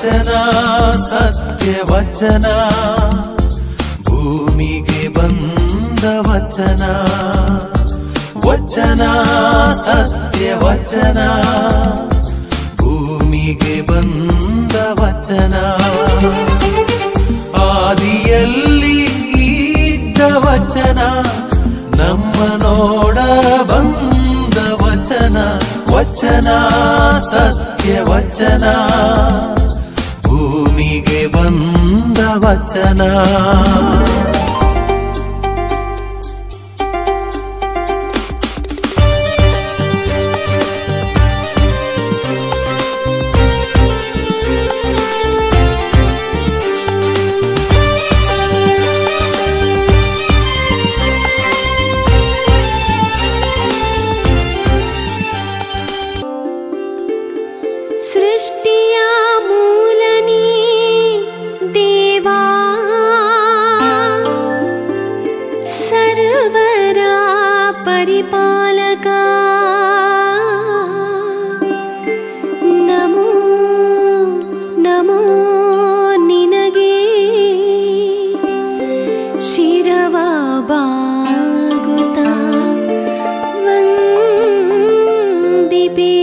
ವಚನ ಸತ್ಯ ವಚನ ಭೂಮಿಗೆ ಬಂದ ವಚನ ವಚನ ಸತ್ಯ ವಚನ ಭೂಮಿಗೆ ಬಂದ ವಚನ ಆದಿಯಲ್ಲಿ ಇದ್ದ ವಚನ ನಮ್ಮ ನೋಡ ಬಂದ ವಚನ ವಚನ ಸತ್ಯ ವಚನ ಭೂಮಿಗೆ ಬಂದ ವಚನ ಸೃಷ್ಟಿಯ ಮೂಲನಿ ದೇವಾ ಸರ್ವರ ಪರಿಪಾಲಕ ನಮೋ ನಮೋ ನಿನಗೆ ಶಿರವ ಬಾಗುತ್ತ ವಂದಿಪೇ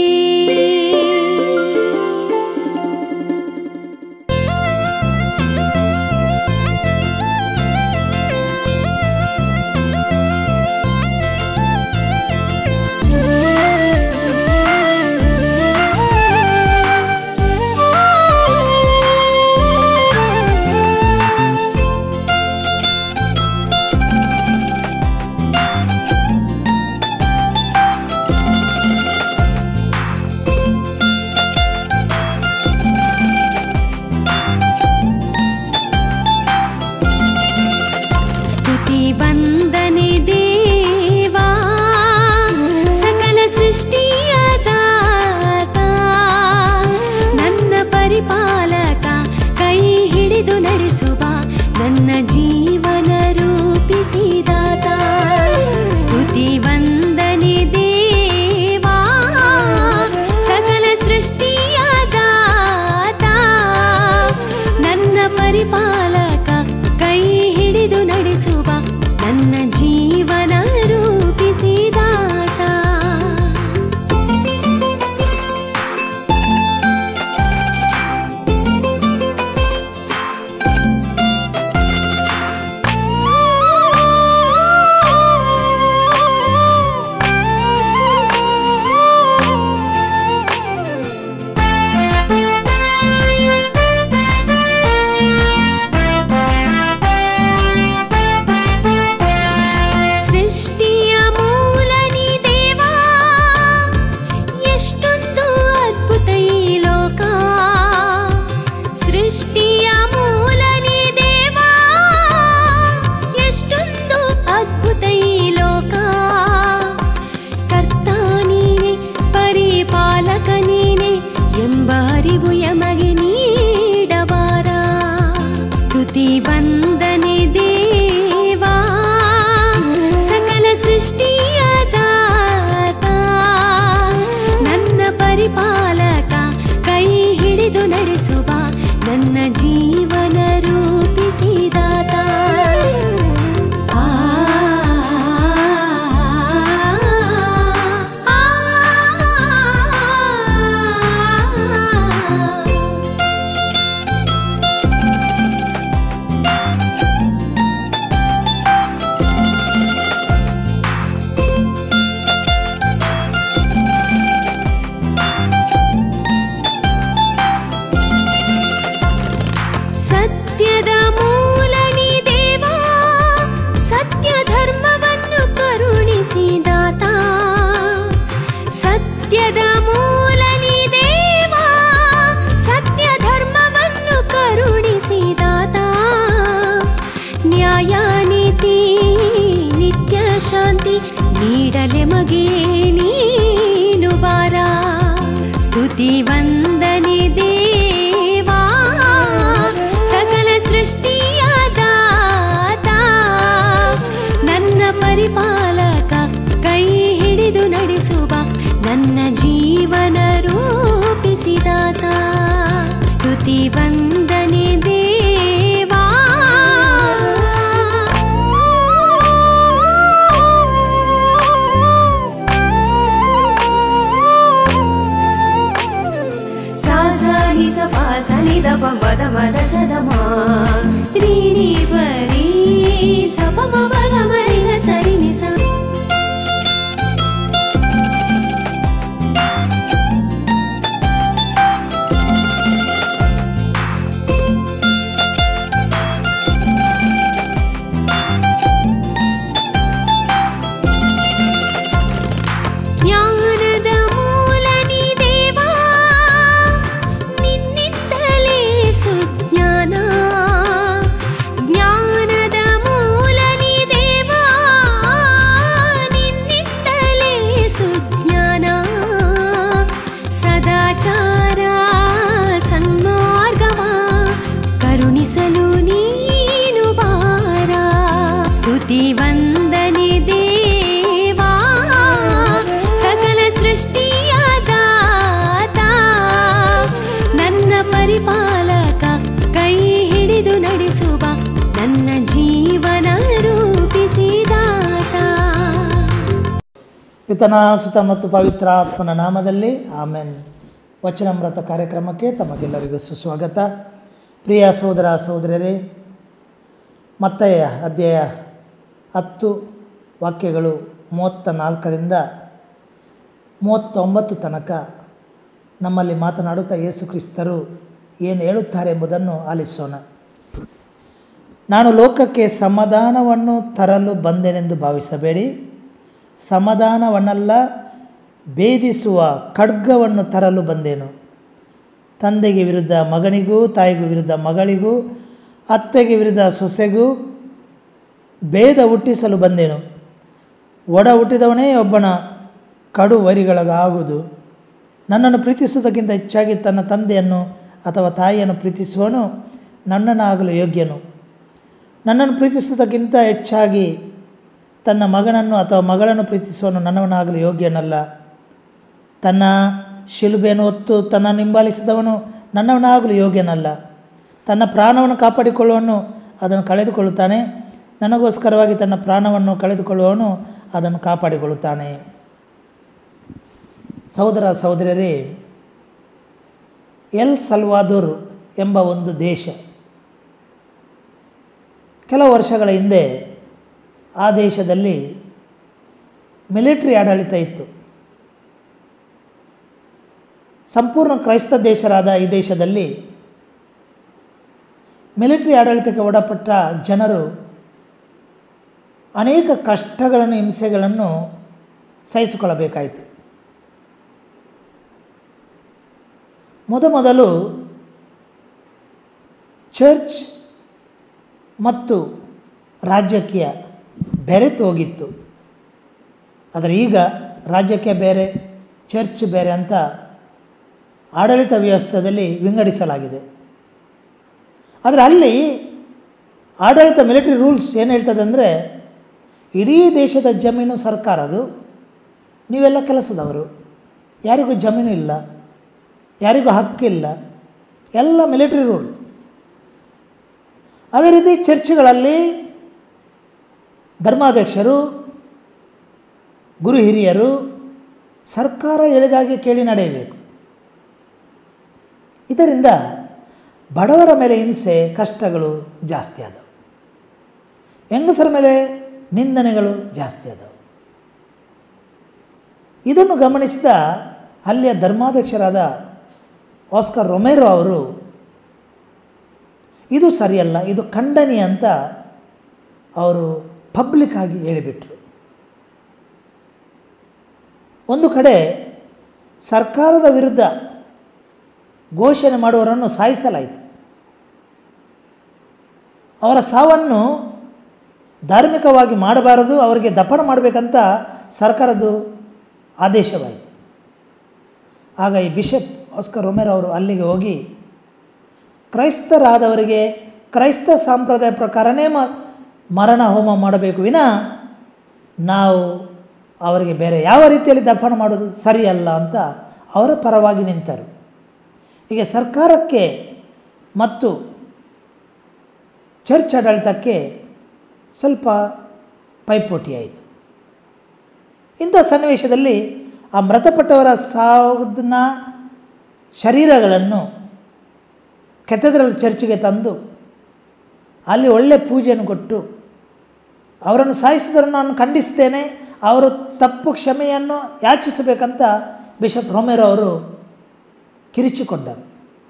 ಸ್ತುತಿ ವಂದನೆ ದೇವಾ ಸಕಲ ಸೃಷ್ಟಿಯ ದಾತ ನನ್ನ ಪರಿಪಾಲಕ ಕೈ ಹಿಡಿದು ನಡೆಸುವ ನನ್ನ ಜೀವನ ರೂಪಿಸಿದಾತ ಸ್ತುತಿ ವಂದನೆ ದೇವಾ ಸಕಲ ಸೃಷ್ಟಿಯ ದಾತ ನನ್ನ ಪರಿಪಾಲಕ ಕೈ ಹಿಡಿದು ನಡೆಸುವ ನನ್ನ ಜೀವನ ರೂಪಿಸಿದಾತ ಸೃಷ್ಟಿಯ ಮೂಲನಿ ದೇವಾ ಎಷ್ಟೊಂದು ಅದ್ಭುತ ಈ ಲೋಕ ಸೃಷ್ಟಿಯ ಮೂಲನಿ ದೇವಾ ಎಷ್ಟೊಂದು ಅದ್ಭುತ ಈ ಲೋಕ ಕರ್ತ ನೀನೆ ಪರಿಪಾಲಕ ನೀನೆ ಎಂಬ ಅರಿವು ಯಮಗೆ ನೀಡಬಾರ ಸ್ತುತಿ ವಂದನೆ ದೇವಾ ಸಕಲ ಸೃಷ್ಟಿಯ ದಾತ ನನ್ನ ಪರಿಪಾಲಕ ಕೈ ಹಿಡಿದು ನಡೆಸುವ ನನ್ನ ಜೀವನ ರೂಪಿಸಿದಾತ ಆ ಆ, ಆ. ಸತ್ಯದ ಮೂಲನಿ ದೇವಾ ಸತ್ಯ ಧರ್ಮವನ್ನು ಕರುಣಿಸಿದಾತ ಸತ್ಯದ ಮೂಲನಿ ದೇವಾ ಸತ್ಯ ಧರ್ಮವನ್ನು ಕರುಣಿಸಿದಾತ ನ್ಯಾಯ ನೀತಿ ನಿತ್ಯ ಶಾಂತಿ ನೀಡಲೆ ಮಗೆ ನೀನು ಬಾರ ಸ್ತುತಿ ವಂದನೆ ದೇವಾ ಸಕಲ ಸೃಷ್ಟಿಯ ದಾತ ನನ್ನ ಪರಿಪಾಲಕ ಕೈ ಹಿಡಿದು ನಡೆಸುವ ನನ್ನ ಜೀವನ ರೂಪಿಸಿದಾತ ಸ್ತುತಿ ಮಾ ರೀ ರೀ ಬರೀ ಸ ಪ ಮ ಪ ಗ ಮ ರಿ ಗ ಸ ರಿ ನಿ ಸ ಜ್ಞಾನದ ಮೂಲ ನೀ ದೇವಾ ನಿನ್ನಿಂದಲೇ ಸುಜ್ಞಾನ ಜ್ಞಾನದ ಮೂಲ ನೀ ದೇವಾ ನಿನ್ನಿಂದಲೇ ಸುಜ್ಞಾನ ಸದಾಚಾರ ಸನ್ಮಾರ್ಗವ ಕರುಣಿಸಲು ನೀನು ಬಾರ ಸ್ತುತಿ ವಂದನೆ ದೇವಾ ಸಕಲ ಸೃಷ್ಟಿಯ ದಾತ ನನ್ನ ಪರಿಪಾಲಕ ಕೈ ಹಿಡಿದು ನಡೆಸುವ ನನ್ನ ಜೀವನ ರೂಪಿಸಿದಾತ ಪಿತನ ಸುತ ಮತ್ತು ಪವಿತ್ರ ಆತ್ಮನ ನಾಮದಲ್ಲಿ ಆಮೇನ್ ವಚನಾಮೃತ ಕಾರ್ಯಕ್ರಮಕ್ಕೆ ತಮಗೆಲ್ಲರಿಗೂ ಸುಸ್ವಾಗತ ಪ್ರಿಯ ಸಹೋದರ ಸಹೋದರರೇ ಮತ್ತೆಯ ಅಧ್ಯಾಯ ಹತ್ತು ವಾಕ್ಯಗಳು ಮೂವತ್ತ ನಾಲ್ಕರಿಂದ ಮೂವತ್ತೊಂಬತ್ತು ತನಕ ನಮ್ಮಲ್ಲಿ ಮಾತನಾಡುತ್ತಾ ಯೇಸು ಕ್ರಿಸ್ತರು ಏನು ಹೇಳುತ್ತಾರೆ ಎಂಬುದನ್ನು ಆಲಿಸೋಣ ನಾನು ಲೋಕಕ್ಕೆ ಸಮಾಧಾನವನ್ನು ತರಲು ಬಂದೆನೆಂದು ಭಾವಿಸಬೇಡಿ ಸಮಾಧಾನವನ್ನಲ್ಲ ಭೇದಿಸುವ ಖಡ್ಗವನ್ನು ತರಲು ಬಂದೆನು ತಂದೆಗೆ ವಿರುದ್ಧ ಮಗನಿಗೂ ತಾಯಿಗೂ ವಿರುದ್ಧ ಮಗಳಿಗೂ ಅತ್ತೆಗೆ ವಿರುದ್ಧ ಸೊಸೆಗೂ ಭೇದ ಹುಟ್ಟಿಸಲು ಬಂದೆನು ಒಡ ಹುಟ್ಟಿದವನೇ ಒಬ್ಬನ ಕಡು ವರಿಗಳಾಗುವುದು ನನ್ನನ್ನು ಪ್ರೀತಿಸುವುದಕ್ಕಿಂತ ಹೆಚ್ಚಾಗಿ ತನ್ನ ತಂದೆಯನ್ನು ಅಥವಾ ತಾಯಿಯನ್ನು ಪ್ರೀತಿಸುವನು ನನ್ನನ್ನಾಗಲು ಯೋಗ್ಯನು ನನ್ನನ್ನು ಪ್ರೀತಿಸುವುದಕ್ಕಿಂತ ಹೆಚ್ಚಾಗಿ ತನ್ನ ಮಗನನ್ನು ಅಥವಾ ಮಗಳನ್ನು ಪ್ರೀತಿಸುವನು ನನ್ನವನಾಗಲು ಯೋಗ್ಯನಲ್ಲ ತನ್ನ ಶಿಲುಬೆಯನ್ನು ಹೊತ್ತು ತನ್ನನ್ನು ಹಿಂಬಾಲಿಸಿದವನು ನನ್ನವನಾಗಲು ಯೋಗ್ಯನಲ್ಲ ತನ್ನ ಪ್ರಾಣವನ್ನು ಕಾಪಾಡಿಕೊಳ್ಳುವನು ಅದನ್ನು ಕಳೆದುಕೊಳ್ಳುತ್ತಾನೆ ನನಗೋಸ್ಕರವಾಗಿ ತನ್ನ ಪ್ರಾಣವನ್ನು ಕಳೆದುಕೊಳ್ಳುವವನು ಅದನ್ನು ಕಾಪಾಡಿಕೊಳ್ಳುತ್ತಾನೆ ಸಹೋದರ ಸಹೋದರರೇ ಎಲ್ ಸಲ್ವಾದೋರ್ ಎಂಬ ಒಂದು ದೇಶ ಕೆಲವು ವರ್ಷಗಳ ಹಿಂದೆ ಆ ದೇಶದಲ್ಲಿ ಮಿಲಿಟರಿ ಆಡಳಿತ ಇತ್ತು ಸಂಪೂರ್ಣ ಕ್ರೈಸ್ತ ದೇಶರಾದ ಈ ದೇಶದಲ್ಲಿ ಮಿಲಿಟರಿ ಆಡಳಿತಕ್ಕೆ ಒಳಪಟ್ಟ ಜನರು ಅನೇಕ ಕಷ್ಟಗಳನ್ನು ಹಿಂಸೆಗಳನ್ನು ಸಹಿಸಿಕೊಳ್ಳಬೇಕಾಯಿತು ಮೊದಮೊದಲು ಚರ್ಚ್ ಮತ್ತು ರಾಜಕೀಯ ಬೆರೆತು ಹೋಗಿತ್ತು ಆದರೆ ಈಗ ರಾಜ್ಯಕ್ಕೆ ಬೇರೆ ಚರ್ಚ್ ಬೇರೆ ಅಂತ ಆಡಳಿತ ವ್ಯವಸ್ಥೆಯಲ್ಲಿ ವಿಂಗಡಿಸಲಾಗಿದೆ ಆದರೆ ಅಲ್ಲಿ ಆಡಳಿತ ಮಿಲಿಟರಿ ರೂಲ್ಸ್ ಏನು ಹೇಳ್ತದೆ ಅಂದರೆ ಇಡೀ ದೇಶದ ಜಮೀನು ಸರ್ಕಾರದು ನೀವೆಲ್ಲ ಕೆಲಸದವರು ಯಾರಿಗೂ ಜಮೀನು ಇಲ್ಲ ಯಾರಿಗೂ ಹಕ್ಕಿಲ್ಲ ಎಲ್ಲ ಮಿಲಿಟರಿ ರೂಲ್ ಅದೇ ರೀತಿ ಚರ್ಚ್ಗಳಲ್ಲಿ ಧರ್ಮಾಧ್ಯಕ್ಷರು ಗುರು ಹಿರಿಯರು ಸರ್ಕಾರ ಹೇಳಿದಾಗೆ ಕೇಳಿ ನಡೆಯಬೇಕು ಇದರಿಂದ ಬಡವರ ಮೇಲೆ ಹಿಂಸೆ ಕಷ್ಟಗಳು ಜಾಸ್ತಿ ಆದವು ಹೆಂಗಸರ ಮೇಲೆ ನಿಂದನೆಗಳು ಜಾಸ್ತಿ ಆದವು ಇದನ್ನು ಗಮನಿಸಿದ ಅಲ್ಲಿಯ ಧರ್ಮಾಧ್ಯಕ್ಷರಾದ ಆಸ್ಕರ್ ರೊಮೇರೋ ಅವರು ಇದು ಸರಿಯಲ್ಲ ಇದು ಖಂಡನೀಯ ಅಂತ ಅವರು ಪಬ್ಲಿಕ್ ಆಗಿ ಹೇಳಿಬಿಟ್ರು ಒಂದು ಕಡೆ ಸರ್ಕಾರದ ವಿರುದ್ಧ ಘೋಷಣೆ ಮಾಡುವವರನ್ನು ಸಾಯಿಸಲಾಯಿತು ಅವರ ಸಾವನ್ನು ಧಾರ್ಮಿಕವಾಗಿ ಮಾಡಬಾರದು ಅವರಿಗೆ ದಫನ ಮಾಡಬೇಕಂತ ಸರ್ಕಾರದ್ದು ಆದೇಶವಾಯಿತು ಆಗ ಈ ಬಿಷಪ್ ಆಸ್ಕರ್ ರೊಮೆರೋ ಅವರು ಅಲ್ಲಿಗೆ ಹೋಗಿ ಕ್ರೈಸ್ತರಾದವರಿಗೆ ಕ್ರೈಸ್ತ ಸಂಪ್ರದಾಯ ಪ್ರಕಾರನೇ ಮ ಮರಣ ಹೋಮ ಮಾಡಬೇಕು ವಿನ ನಾವು ಅವರಿಗೆ ಬೇರೆ ಯಾವ ರೀತಿಯಲ್ಲಿ ದಫನ ಮಾಡೋದು ಸರಿಯಲ್ಲ ಅಂತ ಅವರ ಪರವಾಗಿ ನಿಂತರು ಹೀಗೆ ಸರ್ಕಾರಕ್ಕೆ ಮತ್ತು ಚರ್ಚ್ ಆಡಳಿತಕ್ಕೆ ಸ್ವಲ್ಪ ಪೈಪೋಟಿಯಾಯಿತು ಇಂಥ ಸನ್ನಿವೇಶದಲ್ಲಿ ಆ ಮೃತಪಟ್ಟವರ ಸಾವಿನ ಶರೀರಗಳನ್ನು ಕೆಥೆಡ್ರಲ್ ಚರ್ಚ್ಗೆ ತಂದು ಅಲ್ಲಿ ಒಳ್ಳೆ ಪೂಜೆಯನ್ನು ಕೊಟ್ಟು ಅವರನ್ನು ಸಾಯಿಸಿದರೂ ನಾನು ಖಂಡಿಸ್ತೇನೆ ಅವರು ತಪ್ಪು ಕ್ಷಮೆಯನ್ನು ಯಾಚಿಸಬೇಕಂತ ಬಿಷಪ್ ರೊಮೆರೋ ಅವರು ಕಿರಿಚಿಕೊಂಡರು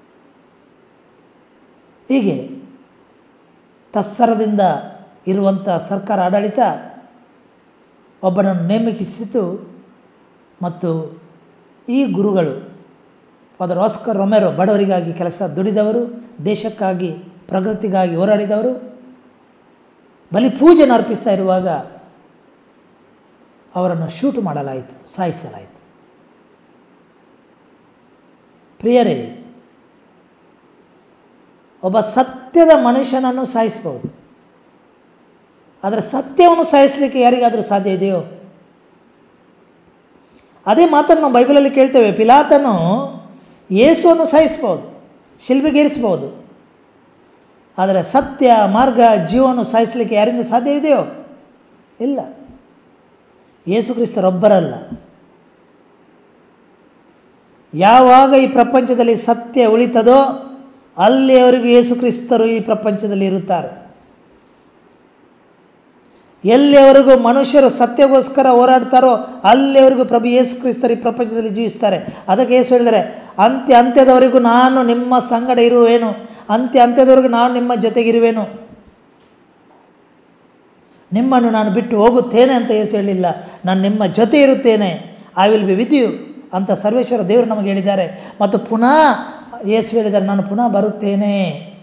ಹೀಗೆ ತತ್ಸರದಿಂದ ಇರುವಂಥ ಸರ್ಕಾರ ಆಡಳಿತ ಒಬ್ಬನನ್ನು ನೇಮಕಿಸಿತು ಮತ್ತು ಈ ಗುರುಗಳು ಫಾದರ್ ಆಸ್ಕರ್ ರೊಮೆರೋ ಬಡವರಿಗಾಗಿ ಕೆಲಸ ದುಡಿದವರು ದೇಶಕ್ಕಾಗಿ ಪ್ರಗತಿಗಾಗಿ ಹೋರಾಡಿದವರು ಬಲಿ ಪೂಜೆನ ಅರ್ಪಿಸ್ತಾ ಇರುವಾಗ ಅವರನ್ನು ಶೂಟ್ ಮಾಡಲಾಯಿತು ಸಾಯಿಸಲಾಯಿತು ಪ್ರಿಯರೇ ಒಬ್ಬ ಸತ್ಯದ ಮನುಷ್ಯನನ್ನು ಸಾಯಿಸ್ಬೋದು ಆದರೆ ಸತ್ಯವನ್ನು ಸಾಯಿಸಲಿಕ್ಕೆ ಯಾರಿಗಾದರೂ ಸಾಧ್ಯ ಇದೆಯೋ ಅದೇ ಮಾತನ್ನು ನಾವು ಬೈಬಲಲ್ಲಿ ಕೇಳ್ತೇವೆ ಪಿಲಾತನು ಯೇಸುವನ್ನು ಸಾಯಿಸ್ಬೋದು ಶಿಲ್ಬೆಗೇರಿಸ್ಬೋದು ಆದರೆ ಸತ್ಯ ಮಾರ್ಗ ಜೀವವನ್ನು ಸಾಯಿಸಲಿಕ್ಕೆ ಯಾರಿಂದ ಸಾಧ್ಯವಿದೆಯೋ ಇಲ್ಲ ಯೇಸು ಕ್ರಿಸ್ತರೊಬ್ಬರಲ್ಲ ಯಾವಾಗ ಈ ಪ್ರಪಂಚದಲ್ಲಿ ಸತ್ಯ ಉಳಿತದೋ ಅಲ್ಲಿಯವರೆಗೂ ಯೇಸು ಕ್ರಿಸ್ತರು ಈ ಪ್ರಪಂಚದಲ್ಲಿ ಇರುತ್ತಾರೆ ಎಲ್ಲಿಯವರೆಗೂ ಮನುಷ್ಯರು ಸತ್ಯಗೋಸ್ಕರ ಹೋರಾಡ್ತಾರೋ ಅಲ್ಲಿಯವರೆಗೂ ಪ್ರಭು ಯೇಸು ಕ್ರಿಸ್ತರು ಈ ಪ್ರಪಂಚದಲ್ಲಿ ಜೀವಿಸ್ತಾರೆ ಅದಕ್ಕೆ ಯೇಸು ಹೇಳಿದರೆ ಅಂತ್ಯ ಅಂತ್ಯದವರೆಗೂ ನಾನು ನಿಮ್ಮ ಸಂಗಡ ಇರುವೇನು ಅಂತ್ಯ ಅಂತ್ಯದವರೆಗೂ ನಾನು ನಿಮ್ಮ ಜೊತೆಗಿರುವೆನು ನಿಮ್ಮನ್ನು ನಾನು ಬಿಟ್ಟು ಹೋಗುತ್ತೇನೆ ಅಂತ ಯೇಸು ಹೇಳಿಲ್ಲ ನಾನು ನಿಮ್ಮ ಜೊತೆ ಇರುತ್ತೇನೆ I will be with you ಅಂತ ಸರ್ವೇಶ್ವರ ದೇವರು ನಮಗೆ ಹೇಳಿದ್ದಾರೆ ಮತ್ತು ಪುನಃ ಯೇಸು ಹೇಳಿದ್ದಾರೆ ನಾನು ಪುನಃ ಬರುತ್ತೇನೆ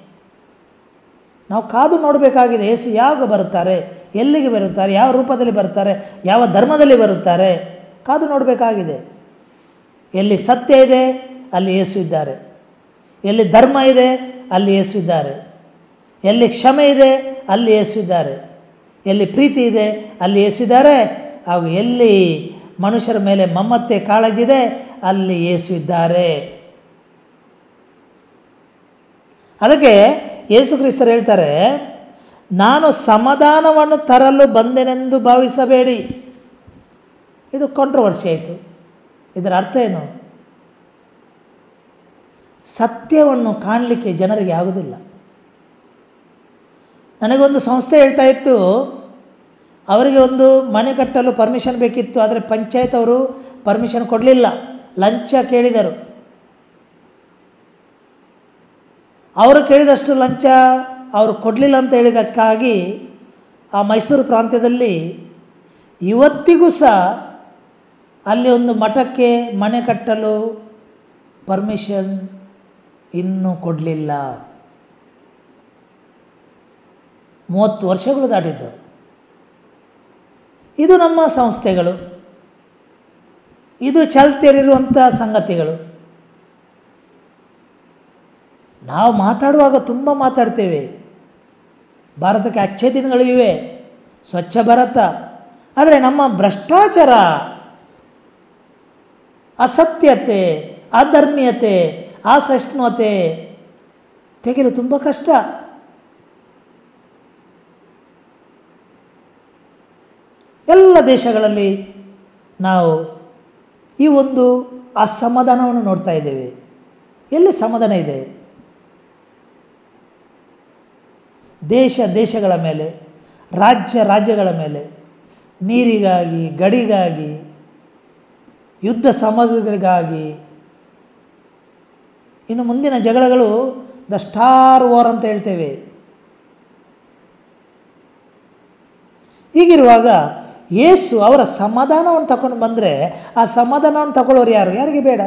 ನಾವು ಕಾದು ನೋಡಬೇಕಾಗಿದೆ ಯೇಸು ಯಾವಾಗ ಬರುತ್ತಾರೆ ಎಲ್ಲಿಗೆ ಬರುತ್ತಾರೆ ಯಾವ ರೂಪದಲ್ಲಿ ಬರ್ತಾರೆ ಯಾವ ಧರ್ಮದಲ್ಲಿ ಬರುತ್ತಾರೆ ಕಾದು ನೋಡಬೇಕಾಗಿದೆ ಎಲ್ಲಿ ಸತ್ಯ ಇದೆ ಅಲ್ಲಿ ಯೇಸು ಇದ್ದಾರೆ ಎಲ್ಲಿ ಧರ್ಮ ಇದೆ ಅಲ್ಲಿ ಯೇಸು ಇದ್ದಾರೆ ಎಲ್ಲಿ ಕ್ಷಮೆ ಇದೆ ಅಲ್ಲಿ ಯೇಸು ಇದ್ದಾರೆ ಎಲ್ಲಿ ಪ್ರೀತಿ ಇದೆ ಅಲ್ಲಿ ಯೇಸು ಇದ್ದಾರೆ ಹಾಗೂ ಎಲ್ಲಿ ಮನುಷ್ಯರ ಮೇಲೆ ಮಮ್ಮತ್ತೆ ಕಾಳಜಿದೆ ಅಲ್ಲಿ ಯೇಸು ಇದ್ದಾರೆ ಅದಕ್ಕೆ ಯೇಸು ಕ್ರಿಸ್ತರು ಹೇಳ್ತಾರೆ ನಾನು ಸಮಾಧಾನವನ್ನು ತರಲು ಬಂದೆನೆಂದು ಭಾವಿಸಬೇಡಿ ಇದು ಕಾಂಟ್ರವರ್ಸಿ ಆಯಿತು ಇದರ ಅರ್ಥ ಏನು ಸತ್ಯವನ್ನು ಕಾಣಲಿಕ್ಕೆ ಜನರಿಗೆ ಆಗುವುದಿಲ್ಲ ನನಗೊಂದು ಸಂಸ್ಥೆ ಹೇಳ್ತಾ ಇತ್ತು ಅವರಿಗೆ ಒಂದು ಮನೆ ಕಟ್ಟಲು ಪರ್ಮಿಷನ್ ಬೇಕಿತ್ತು ಆದರೆ ಪಂಚಾಯತ್ ಅವರು ಪರ್ಮಿಷನ್ ಕೊಡಲಿಲ್ಲ ಲಂಚ ಕೇಳಿದರು ಅವರು ಕೇಳಿದಷ್ಟು ಲಂಚ ಅವರು ಕೊಡಲಿಲ್ಲ ಅಂತ ಹೇಳಿದ್ದಕ್ಕಾಗಿ ಆ ಮೈಸೂರು ಪ್ರಾಂತ್ಯದಲ್ಲಿ ಇವತ್ತಿಗೂ ಸಹ ಅಲ್ಲಿ ಒಂದು ಮಠಕ್ಕೆ ಮನೆ ಕಟ್ಟಲು ಪರ್ಮಿಷನ್ ಇನ್ನೂ ಕೊಡಲಿಲ್ಲ ಮೂವತ್ತು ವರ್ಷಗಳು ದಾಟಿದ್ದವು ಇದು ನಮ್ಮ ಸಂಸ್ಥೆಗಳು ಇದು ಚಾಲ್ತಿಯಲ್ಲಿರುವಂಥ ಸಂಗತಿಗಳು ನಾವು ಮಾತಾಡುವಾಗ ತುಂಬ ಮಾತಾಡ್ತೇವೆ ಭಾರತಕ್ಕೆ ಅಚ್ಚೆ ದಿನಗಳು ಇವೆ ಸ್ವಚ್ಛ ಭಾರತ ಆದರೆ ನಮ್ಮ ಭ್ರಷ್ಟಾಚಾರ ಅಸತ್ಯತೆ ಅಧರ್ಮೀಯತೆ ಅಸಹಿಷ್ಣುತೆ ತೆಗೆಯಲು ತುಂಬ ಕಷ್ಟ ಎಲ್ಲ ದೇಶಗಳಲ್ಲಿ ನಾವು ಈ ಒಂದು ಅಸಮಾಧಾನವನ್ನು ನೋಡ್ತಾ ಇದ್ದೇವೆ ಎಲ್ಲಿ ಸಮಾಧಾನ ಇದೆ ದೇಶ ದೇಶಗಳ ಮೇಲೆ ರಾಜ್ಯ ರಾಜ್ಯಗಳ ಮೇಲೆ ನೀರಿಗಾಗಿ ಗಡಿಗಾಗಿ ಯುದ್ಧ ಸಾಮಗ್ರಿಗಳಿಗಾಗಿ ಇನ್ನು ಮುಂದಿನ ಜಗಳಗಳು ದ ಸ್ಟಾರ್ ವಾರ್ ಅಂತ ಹೇಳ್ತೇವೆ ಹೀಗಿರುವಾಗ ಯೇಸು ಅವರ ಸಮಾಧಾನವನ್ನು ತಗೊಂಡು ಬಂದರೆ ಆ ಸಮಾಧಾನವನ್ನು ತಗೊಳ್ಳೋರು ಯಾರು ಯಾರಿಗೆ ಬೇಡ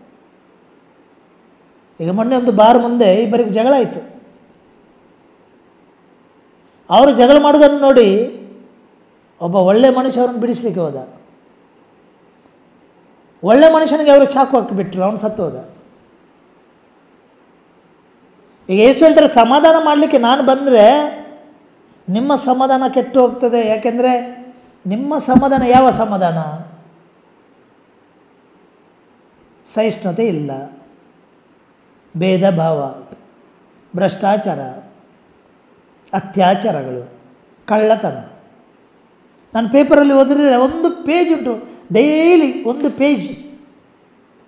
ಈಗ ಮೊನ್ನೆ ಒಂದು ಬಾರ್ ಮುಂದೆ ಇಬ್ಬರಿಗೆ ಜಗಳ ಆಯಿತು ಅವರು ಜಗಳ ಮಾಡೋದನ್ನು ನೋಡಿ ಒಬ್ಬ ಒಳ್ಳೆ ಮನುಷ್ಯ ಅವರನ್ನು ಬಿಡಿಸ್ಲಿಕ್ಕೆ ಹೋದ ಒಳ್ಳೆ ಮನುಷ್ಯನಿಗೆ ಅವರು ಚಾಕು ಹಾಕಿಬಿಟ್ರು ಅವನು ಸತ್ತು ಹೋದ ಈಗ ಏಸು ಹೇಳ್ತಾರೆ ಸಮಾಧಾನ ಮಾಡಲಿಕ್ಕೆ ನಾನು ಬಂದರೆ ನಿಮ್ಮ ಸಮಾಧಾನ ಕೆಟ್ಟು ಹೋಗ್ತದೆ ಯಾಕೆಂದರೆ ನಿಮ್ಮ ಸಮಾಧಾನ ಯಾವ ಸಮಾಧಾನ ಸಹಿಷ್ಣುತೆ ಇಲ್ಲ ಭೇದ ಭಾವ ಭ್ರಷ್ಟಾಚಾರ ಅತ್ಯಾಚಾರಗಳು ಕಳ್ಳತನ ನಾನು ಪೇಪರಲ್ಲಿ ಓದಿದ್ರೆ ಒಂದು ಪೇಜ್ ಉಂಟು ಡೈಲಿ ಒಂದು ಪೇಜ್